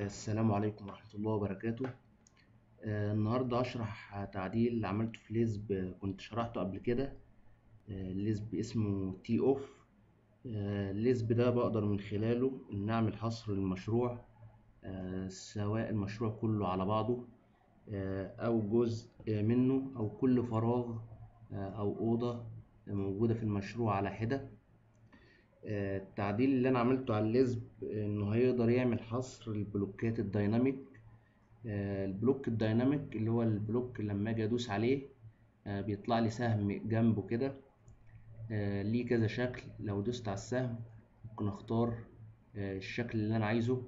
السلام عليكم ورحمة الله وبركاته آه، النهاردة هشرح تعديل عملته في ليزب كنت شرحته قبل كده آه، ليزب اسمه تي اوف الليزب ده بقدر من خلاله ان اعمل حصر للمشروع آه، سواء المشروع كله على بعضه او جزء منه او كل فراغ او اوضة موجودة في المشروع على حدة التعديل اللي انا عملته على الليزب انه هيقدر يعمل حصر البلوكات الديناميك البلوك الديناميك اللي هو البلوك لما اجي ادوس عليه بيطلع لي سهم جنبه كده ليه كذا شكل لو دوست على السهم ممكن اختار الشكل اللي انا عايزه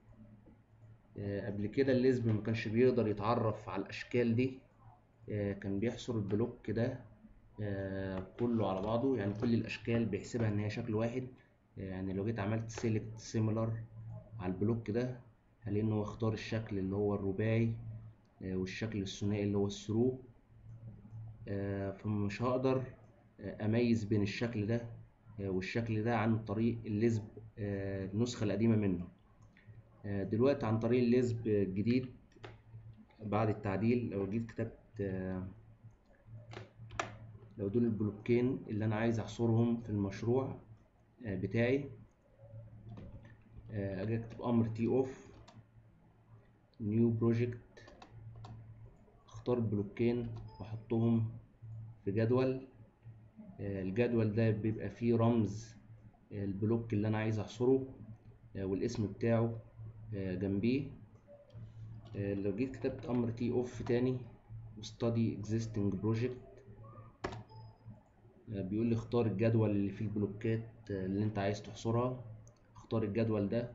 قبل كده الليزب ما كانش بيقدر يتعرف على الاشكال دي كان بيحصر البلوك ده كله على بعضه يعني كل الاشكال بيحسبها ان هي شكل واحد يعني لو جيت عملت سيلكت سيميلر على البلوك ده هلاقي ان هو اختار الشكل اللي هو الرباعي والشكل الثنائي اللي هو الثرو فمش هقدر اميز بين الشكل ده والشكل ده عن طريق الليزب النسخة القديمة منه دلوقتي عن طريق الليزب الجديد بعد التعديل لو جيت كتبت لو دول البلوكين اللي انا عايز احصرهم في المشروع بتاعي اجي اكتب امر تي اوف نيو بروجكت اختار البلوكين واحطهم في جدول الجدول ده بيبقى فيه رمز البلوك اللي انا عايز احصره والاسم بتاعه جنبيه لو جيت كتبت امر تي اوف تاني study existing project بيقول لي اختار الجدول اللي فيه البلوكات اللي انت عايز تحصرها اختار الجدول ده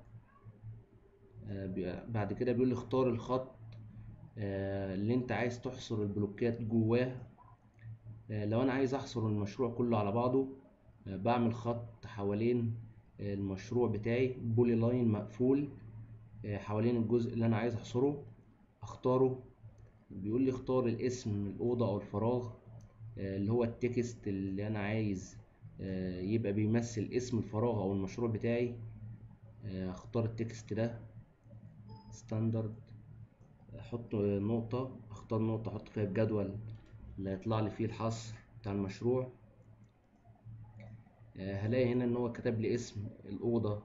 بعد كده بيقول لي اختار الخط اللي انت عايز تحصر البلوكات جواه لو انا عايز احصر المشروع كله على بعضه بعمل خط حوالين المشروع بتاعي بولي لاين مقفول حوالين الجزء اللي انا عايز احصره اختاره بيقول لي اختار الاسم الاوضه او الفراغ اللي هو التكست اللي انا عايز يبقى بيمثل اسم الفراغ او المشروع بتاعي اختار التكست ده ستاندرد احط نقطة اختار نقطة احط فيها الجدول اللي هيطلع لي فيه الحصر بتاع المشروع هلاقي هنا ان هو كتب لي اسم الاوضة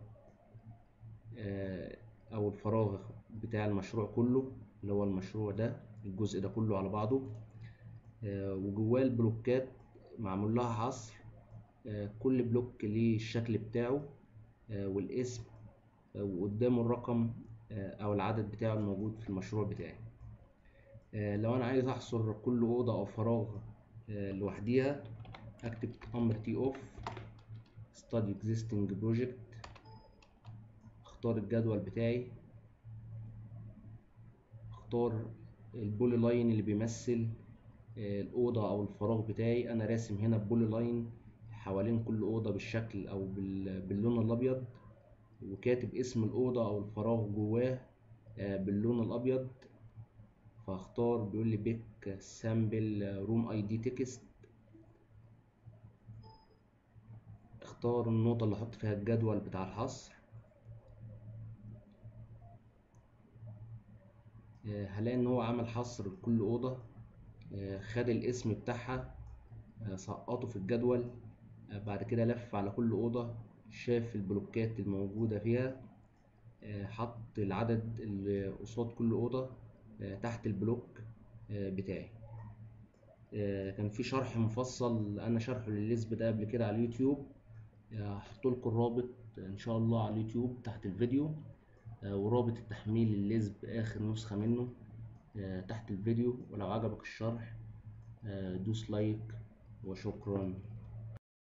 او الفراغ بتاع المشروع كله اللي هو المشروع ده الجزء ده كله على بعضه وجواه البلوكات معمول لها حصر كل بلوك ليه الشكل بتاعه والاسم وقدامه الرقم او العدد بتاعه الموجود في المشروع بتاعي لو انا عايز احصر كل اوضة او فراغ لوحديها اكتب امر تي اوف study existing project اختار الجدول بتاعي اختار البولي لاين اللي بيمثل الأوضة أو الفراغ بتاعي أنا راسم هنا بولي لاين حوالين كل أوضة بالشكل أو باللون الأبيض وكاتب اسم الأوضة أو الفراغ جواه باللون الأبيض فاختار بيقول لي بيك سامبل روم اي دي تكست اختار النقطة اللي احط فيها الجدول بتاع الحصر هلاقي ان هو عمل حصر لكل اوضه خد الاسم بتاعها سقطه في الجدول بعد كده لف على كل اوضه شاف البلوكات الموجوده فيها حط العدد اللي قصاد كل اوضه تحت البلوك بتاعي كان في شرح مفصل انا شرحه للليزب ده قبل كده على اليوتيوب هحط لكم الرابط ان شاء الله على اليوتيوب تحت الفيديو ورابط التحميل الليزب اخر نسخة منه تحت الفيديو ولو عجبك الشرح دوس لايك وشكرا